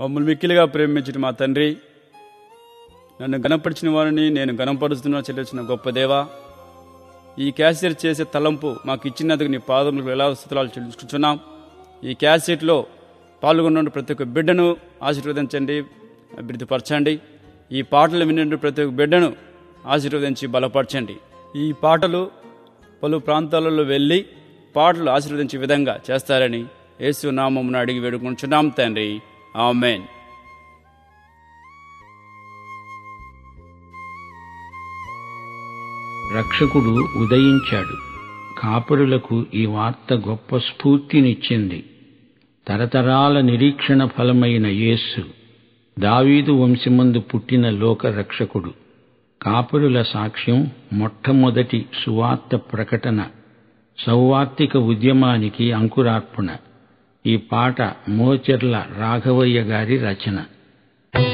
మమ్మల్ని మిక్కిలిగా ప్రేమించిన మా తండ్రి నన్ను గణపరిచిన వారిని నేను గణపరుస్తున్నా చెల్లించిన గొప్ప దేవా ఈ క్యాసెట్ చేసే తలంపు మాకు ఇచ్చినందుకు నీ పాదములకు ఎలా స్థుతులు చెల్లించుకుంటున్నాం ఈ క్యాసెట్లో పాల్గొన్న ప్రతి ఒక్క బిడ్డను ఆశీర్వదించండి అభివృద్ధిపరచండి ఈ పాటలు విన్న ప్రతి ఒక్క బిడ్డను ఆశీర్వదించి బలపరచండి ఈ పాటలు పలు ప్రాంతాలలో వెళ్ళి పాటలు ఆశీర్వదించే విధంగా చేస్తారని యేసు నామమును అడిగి వేడుకుంటున్నాం తండ్రి ఆమెన్ రక్షకుడు ఉదయించాడు కాపురులకు ఈ వార్త గొప్ప స్ఫూర్తినిచ్చింది తరతరాల నిరీక్షణ ఫలమైన యేస్సు దావీదు వంశమందు పుట్టిన లోక రక్షకుడు కాపురుల సాక్ష్యం మొట్టమొదటి సువార్త ప్రకటన సౌవార్తిక ఉద్యమానికి అంకురార్పణ ఈ పాట మోచెర్ల రాఘవయ్య గారి రచన